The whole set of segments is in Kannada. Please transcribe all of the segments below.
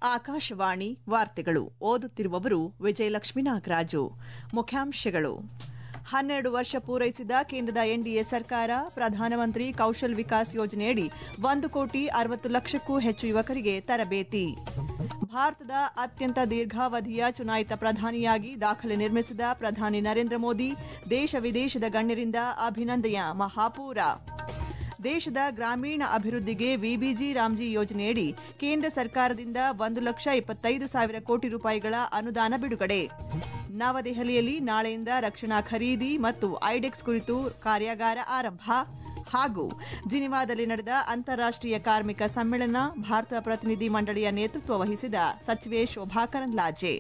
ಆಕಾಶವಾಣಿ ವಾರ್ತೆಗಳು ಓದುತ್ತಿರುವವರು ವಿಜಯಲಕ್ಷ್ಮೀ ನಾಗರಾಜು ಮುಖ್ಯಾಂಶಗಳು ಹನ್ನೆರಡು ವರ್ಷ ಪೂರೈಸಿದ ಕೇಂದ್ರದ ಎನ್ಡಿಎ ಸರ್ಕಾರ ಪ್ರಧಾನಮಂತ್ರಿ ಕೌಶಲ್ ವಿಕಾಸ್ ಯೋಜನೆಯಡಿ ಒಂದು ಕೋಟಿ ಅರವತ್ತು ಲಕ್ಷಕ್ಕೂ ಹೆಚ್ಚು ಯುವಕರಿಗೆ ತರಬೇತಿ ಭಾರತದ ಅತ್ಯಂತ ದೀರ್ಘಾವಧಿಯ ಚುನಾಯಿತ ಪ್ರಧಾನಿಯಾಗಿ ದಾಖಲೆ ನಿರ್ಮಿಸಿದ ಪ್ರಧಾನಿ ನರೇಂದ್ರ ಮೋದಿ ದೇಶ ವಿದೇಶದ ಗಣ್ಯರಿಂದ ಅಭಿನಂದನೆಯ ಮಹಾಪೂರ ದೇಶದ ಗ್ರಾಮೀಣ ಅಭಿವೃದ್ಧಿಗೆ ವಿಬಿಜಿ ರಾಮ್ಜಿ ಯೋಜನೆಯಡಿ ಕೇಂದ್ರ ಸರ್ಕಾರದಿಂದ ಒಂದು ಲಕ್ಷ ಇಪ್ಪತ್ತೈದು ಸಾವಿರ ಕೋಟಿ ರೂಪಾಯಿಗಳ ಅನುದಾನ ಬಿಡುಗಡೆ ನವದೆಹಲಿಯಲ್ಲಿ ನಾಳೆಯಿಂದ ರಕ್ಷಣಾ ಖರೀದಿ ಮತ್ತು ಐಡೆಕ್ಸ್ ಕುರಿತು ಕಾರ್ಯಾಗಾರ ಆರಂಭ ಹಾಗೂ ಜಿನಿವಾದಲ್ಲಿ ನಡೆದ ಅಂತಾರಾಷ್ಟೀಯ ಕಾರ್ಮಿಕ ಸಮ್ಮೇಳನ ಭಾರತ ಪ್ರತಿನಿಧಿ ಮಂಡಳಿಯ ನೇತೃತ್ವ ವಹಿಸಿದ ಸಚಿವೆ ಶೋಭಾ ಕರಂದ್ಲಾಜೆ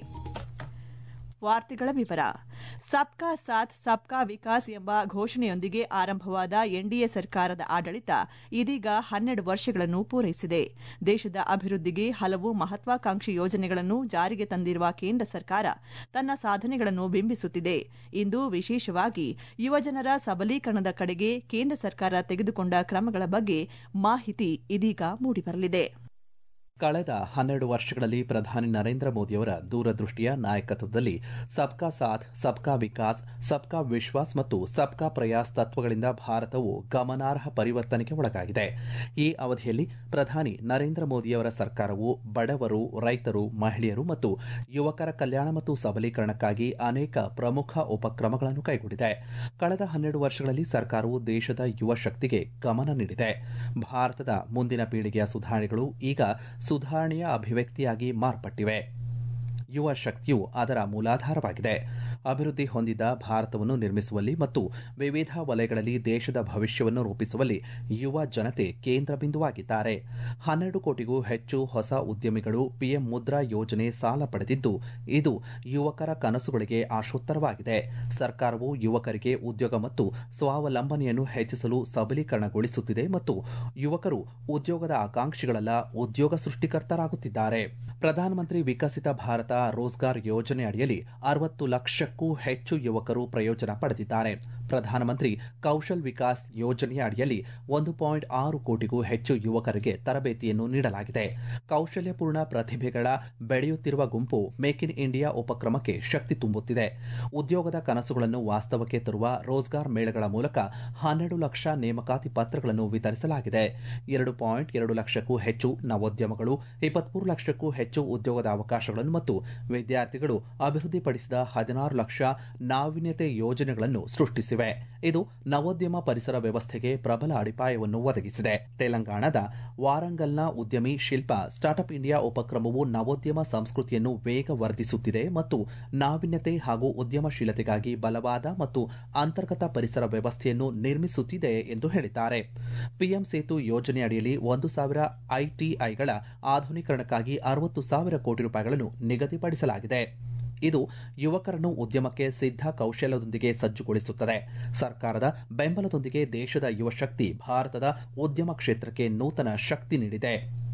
ವಾರ್ತೆಗಳ ವಿವರ ಸಬ್ಕಾ ಸಾಥ್ ಸಬ್ಕಾ ವಿಕಾಸ್ ಎಂಬ ಘೋಷಣೆಯೊಂದಿಗೆ ಆರಂಭವಾದ ಎನ್ಡಿಎ ಸರ್ಕಾರದ ಆಡಳಿತ ಇದೀಗ ಹನ್ನೆರಡು ವರ್ಷಗಳನ್ನು ಪೂರೈಸಿದೆ ದೇಶದ ಅಭಿವೃದ್ಧಿಗೆ ಹಲವು ಮಹತ್ವಾಕಾಂಕ್ಷಿ ಯೋಜನೆಗಳನ್ನು ಜಾರಿಗೆ ತಂದಿರುವ ಕೇಂದ್ರ ಸರ್ಕಾರ ತನ್ನ ಸಾಧನೆಗಳನ್ನು ಬಿಂಬಿಸುತ್ತಿದೆ ಇಂದು ವಿಶೇಷವಾಗಿ ಯುವಜನರ ಸಬಲೀಕರಣದ ಕಡೆಗೆ ಕೇಂದ್ರ ಸರ್ಕಾರ ತೆಗೆದುಕೊಂಡ ಕ್ರಮಗಳ ಬಗ್ಗೆ ಮಾಹಿತಿ ಇದೀಗ ಮೂಡಿಬರಲಿದೆ ಕಳೆದ ಹನ್ನೆರಡು ವರ್ಷಗಳಲ್ಲಿ ಪ್ರಧಾನಿ ನರೇಂದ್ರ ಮೋದಿಯವರ ದೂರದೃಷ್ಟಿಯ ನಾಯಕತ್ವದಲ್ಲಿ ಸಬ್ಕಾ ಸಾಥ್ ಸಬ್ಕಾ ವಿಕಾಸ್ ಸಬ್ಕಾ ವಿಶ್ವಾಸ್ ಮತ್ತು ಸಬ್ಕಾ ಪ್ರಯಾಸ್ ತತ್ವಗಳಿಂದ ಭಾರತವು ಗಮನಾರ್ಹ ಪರಿವರ್ತನೆಗೆ ಒಳಗಾಗಿದೆ ಈ ಅವಧಿಯಲ್ಲಿ ಪ್ರಧಾನಿ ನರೇಂದ್ರ ಮೋದಿಯವರ ಸರ್ಕಾರವು ಬಡವರು ರೈತರು ಮಹಿಳೆಯರು ಮತ್ತು ಯುವಕರ ಕಲ್ಯಾಣ ಮತ್ತು ಸಬಲೀಕರಣಕ್ಕಾಗಿ ಅನೇಕ ಪ್ರಮುಖ ಉಪಕ್ರಮಗಳನ್ನು ಕೈಗೊಂಡಿದೆ ಕಳೆದ ಹನ್ನೆರಡು ವರ್ಷಗಳಲ್ಲಿ ಸರ್ಕಾರವು ದೇಶದ ಯುವ ಶಕ್ತಿಗೆ ಗಮನ ನೀಡಿದೆ ಭಾರತದ ಮುಂದಿನ ಪೀಳಿಗೆಯ ಸುಧಾರಣೆಗಳು ಈಗ ಸುಧಾರಣೆಯ ಅಭಿವ್ಯಕ್ತಿಯಾಗಿ ಮಾರ್ಪಟ್ಟಿವೆ ಯುವ ಶಕ್ತಿಯು ಅದರ ಮೂಲಾಧಾರವಾಗಿದೆ ಅಭಿವೃದ್ಧಿ ಹೊಂದಿದ ಭಾರತವನ್ನು ನಿರ್ಮಿಸುವಲ್ಲಿ ಮತ್ತು ವಿವಿಧ ವಲಯಗಳಲ್ಲಿ ದೇಶದ ಭವಿಷ್ಯವನ್ನು ರೂಪಿಸುವಲ್ಲಿ ಯುವ ಜನತೆ ಕೇಂದ್ರ ಬಿಂದುವಾಗಿದ್ದಾರೆ ಹನ್ನೆರಡು ಕೋಟಿಗೂ ಹೆಚ್ಚು ಹೊಸ ಉದ್ಯಮಿಗಳು ಪಿಎಂ ಮುದ್ರಾ ಯೋಜನೆ ಸಾಲ ಪಡೆದಿದ್ದು ಇದು ಯುವಕರ ಕನಸುಗಳಿಗೆ ಆಶೋತ್ತರವಾಗಿದೆ ಸರ್ಕಾರವು ಯುವಕರಿಗೆ ಉದ್ಯೋಗ ಮತ್ತು ಸ್ವಾವಲಂಬನೆಯನ್ನು ಹೆಚ್ಚಿಸಲು ಸಬಲೀಕರಣಗೊಳಿಸುತ್ತಿದೆ ಮತ್ತು ಯುವಕರು ಉದ್ಯೋಗದ ಆಕಾಂಕ್ಷಿಗಳಲ್ಲ ಉದ್ಯೋಗ ಸೃಷ್ಟಿಕರ್ತರಾಗುತ್ತಿದ್ದಾರೆ ಪ್ರಧಾನಮಂತ್ರಿ ವಿಕಸಿತ ಭಾರತ ರೋಜ್ಗಾರ್ ಯೋಜನೆ ಅಡಿಯಲ್ಲಿ ಅರವತ್ತು ಲಕ್ಷಕ್ಕೂ ಹೆಚ್ಚು ಯುವಕರು ಪ್ರಯೋಜನ ಪಡೆದಿದ್ದಾರೆ ಪ್ರಧಾನಮಂತ್ರಿ ಕೌಶಲ್ ವಿಕಾಸ್ ಯೋಜನೆಯ ಅಡಿಯಲ್ಲಿ ಒಂದು ಪಾಯಿಂಟ್ ಆರು ಕೋಟಿಗೂ ಹೆಚ್ಚು ಯುವಕರಿಗೆ ತರಬೇತಿಯನ್ನು ನೀಡಲಾಗಿದೆ ಕೌಶಲ್ಯಪೂರ್ಣ ಪ್ರತಿಭೆಗಳ ಬೆಳೆಯುತ್ತಿರುವ ಗುಂಪು ಮೇಕ್ ಇನ್ ಇಂಡಿಯಾ ಉಪಕ್ರಮಕ್ಕೆ ಶಕ್ತಿ ತುಂಬುತ್ತಿದೆ ಉದ್ಯೋಗದ ಕನಸುಗಳನ್ನು ವಾಸ್ತವಕ್ಕೆ ತರುವ ರೋಜ್ಗಾರ್ ಮೇಳಗಳ ಮೂಲಕ ಹನ್ನೆರಡು ಲಕ್ಷ ನೇಮಕಾತಿ ಪತ್ರಗಳನ್ನು ವಿತರಿಸಲಾಗಿದೆ ಎರಡು ಪಾಯಿಂಟ್ ಎರಡು ಲಕ್ಷಕ್ಕೂ ಹೆಚ್ಚು ನವೋದ್ಯಮಗಳು ಇಪ್ಪತ್ಮೂರು ಲಕ್ಷಕ್ಕೂ ಹೆಚ್ಚು ಉದ್ಯೋಗದ ಅವಕಾಶಗಳನ್ನು ಮತ್ತು ವಿದ್ಯಾರ್ಥಿಗಳು ಅಭಿವೃದ್ಧಿಪಡಿಸಿದ ಹದಿನಾರು ಲಕ್ಷ ನಾವೀನ್ಯತೆ ಯೋಜನೆಗಳನ್ನು ಸೃಷ್ಟಿಸಿವೆ ಇದು ನವೋದ್ಯಮ ಪರಿಸರ ವ್ಯವಸ್ಥೆಗೆ ಪ್ರಬಲ ಅಡಿಪಾಯವನ್ನು ಒದಗಿಸಿದೆ ತೆಲಂಗಾಣದ ವಾರಂಗಲ್ನ ಉದ್ಯಮಿ ಶಿಲ್ಪ ಸ್ಟಾರ್ಟ್ಅಪ್ ಇಂಡಿಯಾ ಉಪಕ್ರಮವು ನವೋದ್ಯಮ ಸಂಸ್ಕೃತಿಯನ್ನು ವೇಗವರ್ಧಿಸುತ್ತಿದೆ ಮತ್ತು ನಾವೀನ್ಯತೆ ಹಾಗೂ ಉದ್ಯಮಶೀಲತೆಗಾಗಿ ಬಲವಾದ ಮತ್ತು ಅಂತರ್ಗತ ಪರಿಸರ ವ್ಯವಸ್ಥೆಯನ್ನು ನಿರ್ಮಿಸುತ್ತಿದೆ ಎಂದು ಹೇಳಿದ್ದಾರೆ ಪಿಎಂ ಸೇತು ಯೋಜನೆ ಅಡಿಯಲ್ಲಿ ಒಂದು ಸಾವಿರ ಐಟಿಐಗಳ ಆಧುನೀಕರಣಕ್ಕಾಗಿ ಅರವತ್ತು ಸಾವಿರ ಕೋಟಿ ರೂಪಾಯಿಗಳನ್ನು ನಿಗದಿಪಡಿಸಲಾಗಿದೆ ಇದು ಯುವಕರನ್ನು ಉದ್ಯಮಕ್ಕೆ ಸಿದ್ಧ ಕೌಶಲ್ಯದೊಂದಿಗೆ ಸಜ್ಜುಗೊಳಿಸುತ್ತದೆ ಸರ್ಕಾರದ ಬೆಂಬಲದೊಂದಿಗೆ ದೇಶದ ಯುವಶಕ್ತಿ ಭಾರತದ ಉದ್ಯಮ ಕ್ಷೇತ್ರಕ್ಕೆ ನೂತನ ಶಕ್ತಿ ನೀಡಿದೆ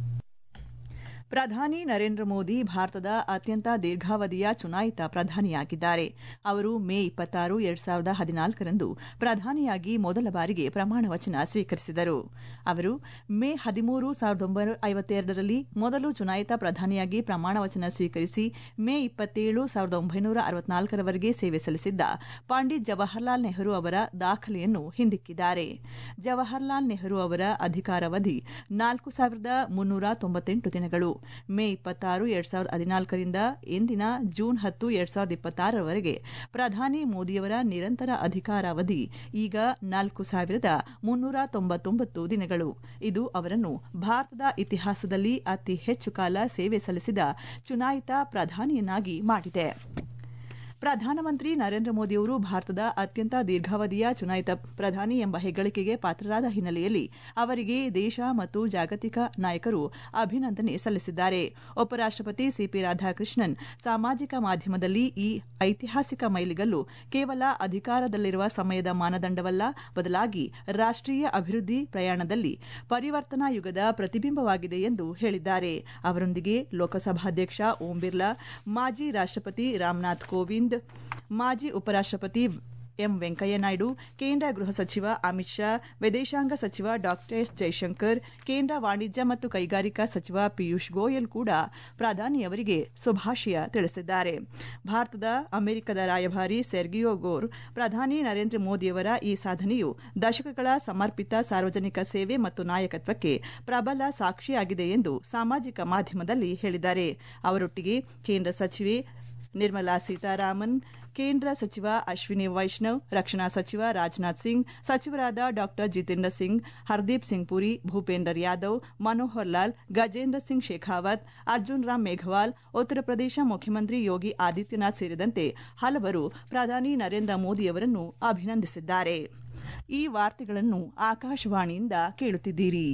ಪ್ರಧಾನಿ ನರೇಂದ್ರ ಮೋದಿ ಭಾರತದ ಅತ್ಯಂತ ದೀರ್ಘಾವಧಿಯ ಚುನಾಯಿತ ಪ್ರಧಾನಿಯಾಗಿದ್ದಾರೆ ಅವರು ಮೇ ಇಪ್ಪತ್ತಾರು ಎರಡ್ ಸಾವಿರದ ಹದಿನಾಲ್ಕರಂದು ಪ್ರಧಾನಿಯಾಗಿ ಮೊದಲ ಬಾರಿಗೆ ಪ್ರಮಾಣ ವಚನ ಸ್ವೀಕರಿಸಿದರು ಅವರು ಮೇ ಹದಿಮೂರು ಸಾವಿರದ ಒಂಬೈನೂರ ಐವತ್ತೆರಡರಲ್ಲಿ ಮೊದಲು ಚುನಾಯಿತ ಪ್ರಧಾನಿಯಾಗಿ ಪ್ರಮಾಣ ವಚನ ಸ್ವೀಕರಿಸಿ ಮೇ ಇಪ್ಪತ್ತೇಳು ಸಾವಿರದ ಒಂಬೈನೂರ ಅರವತ್ನಾಲ್ಕರವರೆಗೆ ಸೇವೆ ಸಲ್ಲಿಸಿದ್ದ ಪಂಡಿತ್ ಜವಾಹರ್ಲಾಲ್ ನೆಹರು ಅವರ ದಾಖಲೆಯನ್ನು ಹಿಂದಿಕ್ಕಿದ್ದಾರೆ ಜವಾಹರ್ಲಾಲ್ ನೆಹರು ಅವರ ಅಧಿಕಾರಾವಧಿ ನಾಲ್ಕು ಸಾವಿರದ ಮುನ್ನೂರ ತೊಂಬತ್ತೆಂಟು ದಿನಗಳು ಮೇ ಇಪ್ಪತ್ತಾರು ಎರಡ್ ಸಾವಿರದ ಹದಿನಾಲ್ಕರಿಂದ ಇಂದಿನ ಜೂನ್ ಹತ್ತು ಎರಡ್ ಸಾವಿರದ ಇಪ್ಪತ್ತಾರರವರೆಗೆ ಪ್ರಧಾನಿ ಮೋದಿಯವರ ನಿರಂತರ ಅಧಿಕಾರಾವಧಿ ಈಗ ನಾಲ್ಕು ಸಾವಿರದ ಮುನ್ನೂರ ತೊಂಬತ್ತೊಂಬತ್ತು ದಿನಗಳು ಇದು ಅವರನ್ನು ಭಾರತದ ಇತಿಹಾಸದಲ್ಲಿ ಅತಿ ಹೆಚ್ಚು ಕಾಲ ಸೇವೆ ಸಲ್ಲಿಸಿದ ಚುನಾಯಿತ ಪ್ರಧಾನಿಯನ್ನಾಗಿ ಮಾಡಿದೆ ಪ್ರಧಾನಮಂತ್ರಿ ನರೇಂದ್ರ ಮೋದಿಯವರು ಭಾರತದ ಅತ್ಯಂತ ದೀರ್ಘಾವಧಿಯ ಚುನಾಯಿತ ಪ್ರಧಾನಿ ಎಂಬ ಹೆಗ್ಗಳಿಕೆಗೆ ಪಾತ್ರರಾದ ಹಿನ್ನೆಲೆಯಲ್ಲಿ ಅವರಿಗೆ ದೇಶ ಮತ್ತು ಜಾಗತಿಕ ನಾಯಕರು ಅಭಿನಂದನೆ ಸಲ್ಲಿಸಿದ್ದಾರೆ ಉಪರಾಷ್ಟಪತಿ ಸಿಪಿ ರಾಧಾಕೃಷ್ಣನ್ ಸಾಮಾಜಿಕ ಮಾಧ್ಯಮದಲ್ಲಿ ಈ ಐತಿಹಾಸಿಕ ಮೈಲಿಗಲ್ಲು ಕೇವಲ ಅಧಿಕಾರದಲ್ಲಿರುವ ಸಮಯದ ಮಾನದಂಡವಲ್ಲ ಬದಲಾಗಿ ರಾಷ್ಟೀಯ ಅಭಿವೃದ್ಧಿ ಪ್ರಯಾಣದಲ್ಲಿ ಪರಿವರ್ತನಾ ಯುಗದ ಪ್ರತಿಬಿಂಬವಾಗಿದೆ ಎಂದು ಹೇಳಿದ್ದಾರೆ ಅವರೊಂದಿಗೆ ಲೋಕಸಭಾಧ್ಯಕ್ಷ ಓಂ ಬಿರ್ಲಾ ಮಾಜಿ ರಾಷ್ಟಪತಿ ರಾಮನಾಥ್ ಕೋವಿಂದ್ ಮಾಜಿ ಉಪರಾಷ್ಟಪತಿ ಎಂ ವೆಂಕಯ್ಯನಾಯ್ಡು ಕೇಂದ್ರ ಗೃಹ ಸಚಿವ ಅಮಿತ್ ಶಾ ವಿದೇಶಾಂಗ ಸಚಿವ ಡಾ ಎಸ್ ಜೈಶಂಕರ್ ಕೇಂದ್ರ ವಾಣಿಜ್ಯ ಮತ್ತು ಕೈಗಾರಿಕಾ ಸಚಿವ ಪಿಯೂಷ್ ಗೋಯಲ್ ಕೂಡ ಪ್ರಧಾನಿಯವರಿಗೆ ಶುಭಾಶಯ ತಿಳಿಸಿದ್ದಾರೆ ಭಾರತದ ಅಮೆರಿಕದ ರಾಯಭಾರಿ ಸೆರ್ಗಿಯೋ ಗೋರ್ ಪ್ರಧಾನಿ ನರೇಂದ್ರ ಮೋದಿಯವರ ಈ ಸಾಧನೆಯು ದಶಕಗಳ ಸಮರ್ಪಿತ ಸಾರ್ವಜನಿಕ ಸೇವೆ ಮತ್ತು ನಾಯಕತ್ವಕ್ಕೆ ಪ್ರಬಲ ಸಾಕ್ಷಿಯಾಗಿದೆ ಎಂದು ಸಾಮಾಜಿಕ ಮಾಧ್ಯಮದಲ್ಲಿ ಹೇಳಿದ್ದಾರೆ ಅವರೊಟ್ಟಿಗೆ ಕೇಂದ್ರ ಸಚಿವೆ ನಿರ್ಮಲಾ ಸೀತಾರಾಮನ್ ಕೇಂದ್ರ ಸಚಿವ ಅಶ್ವಿನಿ ವೈಷ್ಣವ್ ರಕ್ಷಣಾ ಸಚಿವ ರಾಜನಾಥ್ ಸಿಂಗ್ ಸಚಿವರಾದ ಡಾ ಜಿತೇಂದ್ರ ಸಿಂಗ್ ಹರ್ದೀಪ್ ಸಿಂಗ್ ಪುರಿ ಭೂಪೇಂದರ್ ಯಾದವ್ ಮನೋಹರ್ ಲಾಲ್ ಗಜೇಂದ್ರ ಸಿಂಗ್ ಶೇಖಾವತ್ ಅರ್ಜುನ್ ರಾಮ್ ಮೇಘವಾಲ್ ಉತ್ತರ ಪ್ರದೇಶ ಮುಖ್ಯಮಂತ್ರಿ ಯೋಗಿ ಆದಿತ್ಯನಾಥ್ ಸೇರಿದಂತೆ ಹಲವರು ಪ್ರಧಾನಿ ನರೇಂದ್ರ ಮೋದಿಯವರನ್ನು ಅಭಿನಂದಿಸಿದ್ದಾರೆ ಈ ವಾರ್ತೆಗಳನ್ನು ಆಕಾಶವಾಣಿಯಿಂದ ಕೇಳುತ್ತಿದ್ದೀರಿ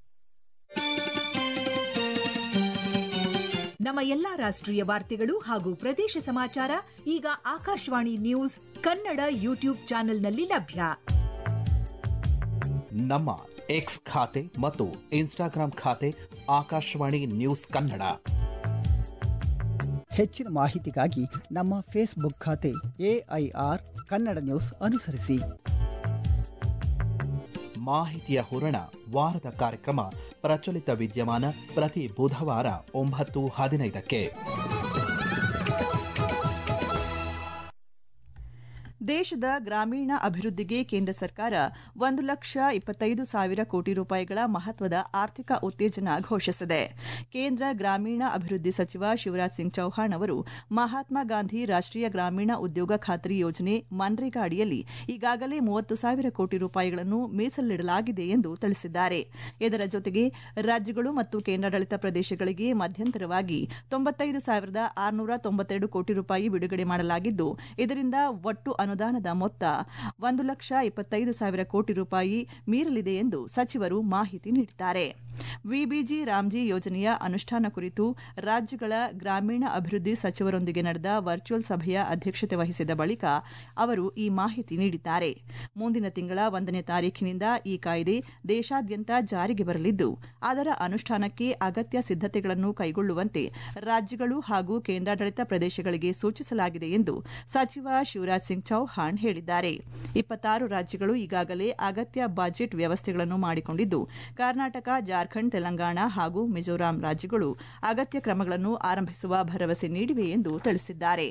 ನಮ್ಮ ಎಲ್ಲಾ ರಾಷ್ಟ್ರೀಯ ವಾರ್ತೆಗಳು ಹಾಗೂ ಪ್ರದೇಶ ಸಮಾಚಾರ ಈಗ ಆಕಾಶವಾಣಿ ನ್ಯೂಸ್ ಕನ್ನಡ ಯೂಟ್ಯೂಬ್ ಚಾನೆಲ್ನಲ್ಲಿ ಲಭ್ಯ ನಮ್ಮ ಎಕ್ಸ್ ಖಾತೆ ಮತ್ತು ಇನ್ಸ್ಟಾಗ್ರಾಂ ಖಾತೆ ಆಕಾಶವಾಣಿ ನ್ಯೂಸ್ ಕನ್ನಡ ಹೆಚ್ಚಿನ ಮಾಹಿತಿಗಾಗಿ ನಮ್ಮ ಫೇಸ್ಬುಕ್ ಖಾತೆ ಎಐಆರ್ ಕನ್ನಡ ನ್ಯೂಸ್ ಅನುಸರಿಸಿ ಮಾಹಿತಿಯ ಹೂರಣ ವಾರದ ಕಾರ್ಯಕ್ರಮ ಪ್ರಚಲಿತ ವಿದ್ಯಮಾನ ಪ್ರತಿ ಬುಧವಾರ ಒಂಬತ್ತು ಹದಿನೈದಕ್ಕೆ ದೇಶದ ಗ್ರಾಮೀಣ ಅಭಿವೃದ್ಧಿಗೆ ಕೇಂದ್ರ ಸರ್ಕಾರ ಒಂದು ಲಕ್ಷ ಇಪ್ಪತ್ತೈದು ಸಾವಿರ ಕೋಟಿ ರೂಪಾಯಿಗಳ ಮಹತ್ವದ ಆರ್ಥಿಕ ಉತ್ತೇಜನ ಘೋಷಿಸಿದೆ ಕೇಂದ್ರ ಗ್ರಾಮೀಣ ಅಭಿವೃದ್ಧಿ ಸಚಿವ ಶಿವರಾಜ್ ಸಿಂಗ್ ಚೌಹಾಣ್ ಅವರು ಮಹಾತ್ಮ ಗಾಂಧಿ ರಾಷ್ಟೀಯ ಗ್ರಾಮೀಣ ಉದ್ಯೋಗ ಖಾತ್ರಿ ಯೋಜನೆ ಮನ್ರೇಗಾ ಅಡಿಯಲ್ಲಿ ಈಗಾಗಲೇ ಮೂವತ್ತು ಸಾವಿರ ಕೋಟಿ ರೂಪಾಯಿಗಳನ್ನು ಮೀಸಲಿಡಲಾಗಿದೆ ಎಂದು ತಿಳಿಸಿದ್ದಾರೆ ಇದರ ಜೊತೆಗೆ ರಾಜ್ಯಗಳು ಮತ್ತು ಕೇಂದ್ರಾಡಳಿತ ಪ್ರದೇಶಗಳಿಗೆ ಮಧ್ಯಂತರವಾಗಿ ತೊಂಬತ್ತೈದು ಸಾವಿರದ ಆರುನೂರ ತೊಂಬತ್ತೆರಡು ಕೋಟಿ ರೂಪಾಯಿ ಬಿಡುಗಡೆ ಮಾಡಲಾಗಿದ್ದು ಇದರಿಂದ ಒಟ್ಟು ಅನುದಾನದ ಮೊತ್ತ ಒಂದು ಲಕ್ಷ ಇಪ್ಪತ್ತೈದು ಸಾವಿರ ಕೋಟಿ ರೂಪಾಯಿ ಮೀರಲಿದೆ ಎಂದು ಸಚಿವರು ಮಾಹಿತಿ ನೀಡಿದ್ದಾರೆ ವಿಬಿಜಿ ರಾಮ್ಜಿ ಯೋಜನೆಯ ಅನುಷ್ಠಾನ ಕುರಿತು ರಾಜ್ಯಗಳ ಗ್ರಾಮೀಣ ಅಭಿವೃದ್ಧಿ ಸಚಿವರೊಂದಿಗೆ ನಡೆದ ವರ್ಚುವಲ್ ಸಭೆಯ ಅಧ್ಯಕ್ಷತೆ ವಹಿಸಿದ ಬಳಿಕ ಅವರು ಈ ಮಾಹಿತಿ ನೀಡಿದ್ದಾರೆ ಮುಂದಿನ ತಿಂಗಳ ಒಂದನೇ ತಾರೀಖಿನಿಂದ ಈ ಕಾಯ್ದೆ ದೇಶಾದ್ಯಂತ ಜಾರಿಗೆ ಬರಲಿದ್ದು ಅದರ ಅನುಷ್ಠಾನಕ್ಕೆ ಅಗತ್ಯ ಸಿದ್ದತೆಗಳನ್ನು ಕೈಗೊಳ್ಳುವಂತೆ ರಾಜ್ಯಗಳು ಹಾಗೂ ಕೇಂದ್ರಾಡಳಿತ ಪ್ರದೇಶಗಳಿಗೆ ಸೂಚಿಸಲಾಗಿದೆ ಎಂದು ಸಚಿವ ಶಿವರಾಜ್ ಸಿಂಗ್ ಚೌಹಾಣ್ ಹೇಳಿದ್ದಾರೆ ಇಪ್ಪತ್ತಾರು ರಾಜ್ಯಗಳು ಈಗಾಗಲೇ ಅಗತ್ಯ ಬಜೆಟ್ ವ್ಯವಸ್ಥೆಗಳನ್ನು ಮಾಡಿಕೊಂಡಿದ್ದು ಕರ್ನಾಟಕ ಜಾರ್ಖಂಡ್ ತೆಲಂಗಾಣ ಹಾಗೂ ಮಿಜೋರಾಂ ರಾಜ್ಯಗಳು ಅಗತ್ಯ ಕ್ರಮಗಳನ್ನು ಆರಂಭಿಸುವ ಭರವಸೆ ನೀಡಿವೆ ಎಂದು ತಿಳಿಸಿದ್ದಾರೆ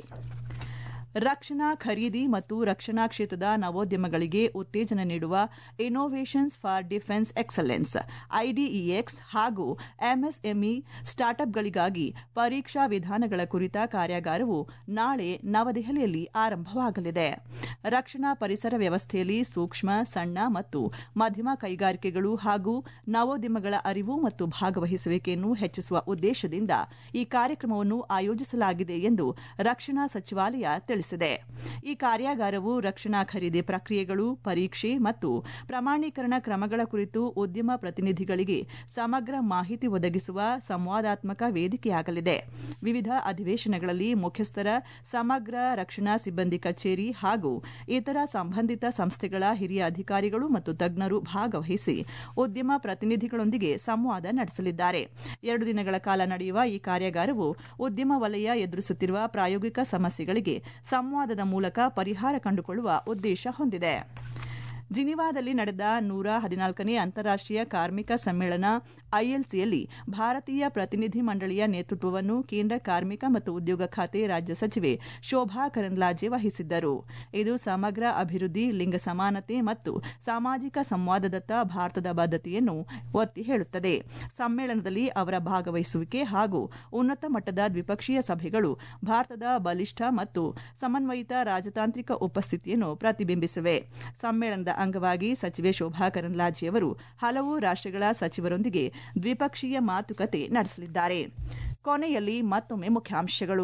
ರಕ್ಷಣಾ ಖರೀದಿ ಮತ್ತು ರಕ್ಷಣಾ ಕ್ಷೇತ್ರದ ನವೋದ್ಯಮಗಳಿಗೆ ಉತ್ತೇಜನ ನೀಡುವ innovations for defence excellence iDEX ಹಾಗೂ ಎಂಎಸ್ಎಂಇ ಸ್ಟಾರ್ಟ್ಅಪ್ಗಳಿಗಾಗಿ ಪರೀಕ್ಷಾ ವಿಧಾನಗಳ ಕುರಿತ ಕಾರ್ಯಾಗಾರವು ನಾಳೆ ನವದೆಹಲಿಯಲ್ಲಿ ಆರಂಭವಾಗಲಿದೆ ರಕ್ಷಣಾ ಪರಿಸರ ವ್ಯವಸ್ಥೆಯಲ್ಲಿ ಸೂಕ್ಷ್ಮ ಸಣ್ಣ ಮತ್ತು ಮಧ್ಯಮ ಕೈಗಾರಿಕೆಗಳು ಹಾಗೂ ನವೋದ್ಯಮಗಳ ಅರಿವು ಮತ್ತು ಭಾಗವಹಿಸುವಿಕೆಯನ್ನು ಹೆಚ್ಚಿಸುವ ಉದ್ದೇಶದಿಂದ ಈ ಕಾರ್ಯಕ್ರಮವನ್ನು ಆಯೋಜಿಸಲಾಗಿದೆ ಎಂದು ರಕ್ಷಣಾ ಸಚಿವಾಲಯ ತಿಳಿಸಿದೆ ಈ ಕಾರ್ಯಾಗಾರವು ರಕ್ಷಣಾ ಖರೀದಿ ಪ್ರಕ್ರಿಯೆಗಳು ಪರೀಕ್ಷೆ ಮತ್ತು ಪ್ರಮಾಣೀಕರಣ ಕ್ರಮಗಳ ಕುರಿತು ಉದ್ಯಮ ಪ್ರತಿನಿಧಿಗಳಿಗೆ ಸಮಗ್ರ ಮಾಹಿತಿ ಒದಗಿಸುವ ಸಂವಾದಾತ್ಮಕ ವೇದಿಕೆಯಾಗಲಿದೆ ವಿವಿಧ ಅಧಿವೇಶನಗಳಲ್ಲಿ ಮುಖ್ಯಸ್ಥರ ಸಮಗ್ರ ರಕ್ಷಣಾ ಸಿಬ್ಬಂದಿ ಕಚೇರಿ ಹಾಗೂ ಇತರ ಸಂಬಂಧಿತ ಸಂಸ್ಥೆಗಳ ಹಿರಿಯ ಅಧಿಕಾರಿಗಳು ಮತ್ತು ತಜ್ಞರು ಭಾಗವಹಿಸಿ ಉದ್ಯಮ ಪ್ರತಿನಿಧಿಗಳೊಂದಿಗೆ ಸಂವಾದ ನಡೆಸಲಿದ್ದಾರೆ ಎರಡು ದಿನಗಳ ಕಾಲ ನಡೆಯುವ ಈ ಕಾರ್ಯಾಗಾರವು ಉದ್ಯಮ ವಲಯ ಎದುರಿಸುತ್ತಿರುವ ಪ್ರಾಯೋಗಿಕ ಸಮಸ್ಯೆಗಳಿಗೆ ಸಂವಾದದ ಮೂಲಕ ಪರಿಹಾರ ಕಂಡುಕೊಳ್ಳುವ ಉದ್ದೇಶ ಹೊಂದಿದೆ ಜಿನಿವಾದಲ್ಲಿ ನಡೆದ ನೂರ ಹದಿನಾಲ್ಕನೇ ಅಂತಾರಾಷ್ಟೀಯ ಕಾರ್ಮಿಕ ಸಮ್ಮೇಳನ ಐಎಲ್ಸಿಯಲ್ಲಿ ಭಾರತೀಯ ಪ್ರತಿನಿಧಿ ಮಂಡಳಿಯ ನೇತೃತ್ವವನ್ನು ಕೇಂದ್ರ ಕಾರ್ಮಿಕ ಮತ್ತು ಉದ್ಯೋಗ ಖಾತೆ ರಾಜ್ಯ ಸಚಿವೆ ಶೋಭಾ ಕರಂದ್ಲಾಜೆ ವಹಿಸಿದ್ದರು ಇದು ಸಮಗ್ರ ಅಭಿವೃದ್ಧಿ ಲಿಂಗ ಸಮಾನತೆ ಮತ್ತು ಸಾಮಾಜಿಕ ಸಂವಾದದತ್ತ ಭಾರತದ ಬದ್ಧತೆಯನ್ನು ಒತ್ತಿ ಹೇಳುತ್ತದೆ ಸಮ್ಮೇಳನದಲ್ಲಿ ಅವರ ಭಾಗವಹಿಸುವಿಕೆ ಹಾಗೂ ಉನ್ನತ ಮಟ್ಟದ ದ್ವಿಪಕ್ಷೀಯ ಸಭೆಗಳು ಭಾರತದ ಬಲಿಷ್ಠ ಮತ್ತು ಸಮನ್ವಯಿತ ರಾಜತಾಂತ್ರಿಕ ಉಪಸ್ಥಿತಿಯನ್ನು ಪ್ರತಿಬಿಂಬಿಸಿವೆ ಸಮ್ಮೇಳನದ ಅಂಗವಾಗಿ ಸಚಿವೆ ಶೋಭಾ ಕರಂದ್ಲಾಜೆಯವರು ಹಲವು ರಾಷ್ಟ್ರಗಳ ಸಚಿವರೊಂದಿಗೆ ದ್ವಿಪಕ್ಷೀಯ ಮಾತುಕತೆ ನಡೆಸಲಿದ್ದಾರೆ ಕೊನೆಯಲ್ಲಿ ಮತ್ತೊಮ್ಮೆ ಮುಖ್ಯಾಂಶಗಳು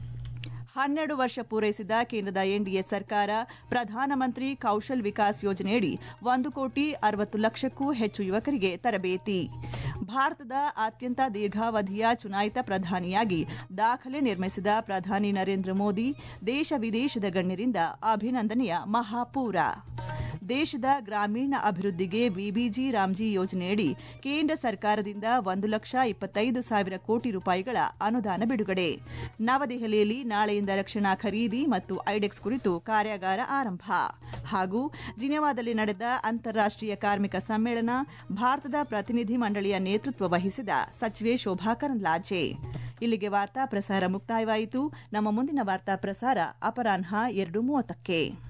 ಹನ್ನೆರಡು ವರ್ಷ ಪೂರೈಸಿದ ಕೇಂದ್ರದ ಎನ್ಡಿಎ ಸರ್ಕಾರ ಪ್ರಧಾನಮಂತ್ರಿ ಕೌಶಲ್ ವಿಕಾಸ್ ಯೋಜನೆಯಡಿ ಒಂದು ಕೋಟಿ ಅರವತ್ತು ಲಕ್ಷಕ್ಕೂ ಹೆಚ್ಚು ಯುವಕರಿಗೆ ತರಬೇತಿ ಭಾರತದ ಅತ್ಯಂತ ದೀರ್ಘಾವಧಿಯ ಚುನಾಯಿತ ಪ್ರಧಾನಿಯಾಗಿ ದಾಖಲೆ ನಿರ್ಮಿಸಿದ ಪ್ರಧಾನಿ ನರೇಂದ್ರ ಮೋದಿ ದೇಶ ವಿದೇಶದ ಗಣ್ಯರಿಂದ ಅಭಿನಂದನೆಯ ಮಹಾಪೂರ ದೇಶದ ಗ್ರಾಮೀಣ ಅಭಿವೃದ್ಧಿಗೆ ವಿಬಿಜಿ ರಾಮ್ಜಿ ಯೋಜನೆಯಡಿ ಕೇಂದ್ರ ಸರ್ಕಾರದಿಂದ ಒಂದು ಲಕ್ಷ ಇಪ್ಪತ್ತೈದು ಸಾವಿರ ಕೋಟಿ ರೂಪಾಯಿಗಳ ಅನುದಾನ ಬಿಡುಗಡೆ ನವದೆಹಲಿಯಲ್ಲಿ ನಾಳೆಯಿಂದ ರಕ್ಷಣಾ ಖರೀದಿ ಮತ್ತು ಐಡೆಕ್ಸ್ ಕುರಿತು ಕಾರ್ಯಾಗಾರ ಆರಂಭ ಹಾಗೂ ಜಿನೆವಾದಲ್ಲಿ ನಡೆದ ಅಂತಾರಾಷ್ಟೀಯ ಕಾರ್ಮಿಕ ಸಮ್ಮೇಳನ ಭಾರತದ ಪ್ರತಿನಿಧಿ ಮಂಡಳಿಯ ನೇತೃತ್ವ ವಹಿಸಿದ ಸಚಿವೆ ಶೋಭಾ ಕರಂದ್ಲಾಜೆ ಇಲ್ಲಿಗೆ ವಾರ್ತಾ ಪ್ರಸಾರ ಮುಕ್ತಾಯವಾಯಿತು ನಮ್ಮ ಮುಂದಿನ ವಾರ್ತಾ ಪ್ರಸಾರ ಅಪರಾಹ್ನ ಎರಡು ಮೂವತ್ತಕ್ಕೆ